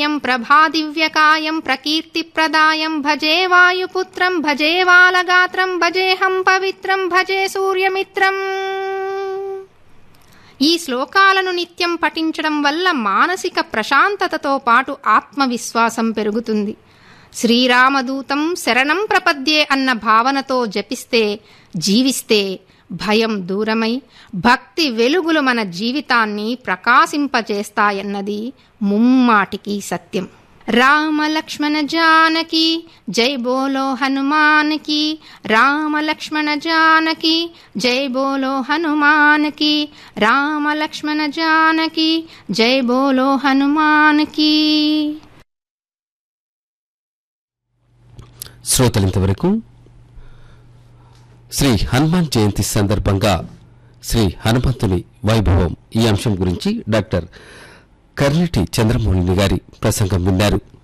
ప్రమేయం ప్రభాదివ్యకాయం ప్రకీర్తిప్రదాయం భజే వాయుపుత్రం భజే వాలగాత్రం భజేహం పవిత్రం భజే సూర్యమిత్రం ఈ శ్లోకాలను నిత్యం పఠించడం వల్ల మానసిక ప్రశాంతతతో పాటు ఆత్మవిశ్వాసం పెరుగుతుంది శ్రీరామదూతం శరణం ప్రపద్యే అన్న భావనతో జపిస్తే జీవిస్తే భయం దూరమై భక్తి వెలుగులు మన జీవితాన్ని ప్రకాశింపజేస్తాయన్నది ముమ్మాటికి సత్యం రామ లక్ష్మణ జానకి జై బోలో హనుమాన్ కి రామ లక్ష్మణ జానకి జై బోలో హనుమాన్ కి రామ లక్ష్మణ జానకి జై బోలో హనుమాన్ కి శ్రోతలింతవరకు శ్రీ హనుమాన్ జయంతి సందర్భంగా శ్రీ హనుమంతుని వైభవం ఈ అంశం గురించి డాక్టర్ కర్నటి చంద్రమౌళిని గారి ప్రసంగం విన్నారు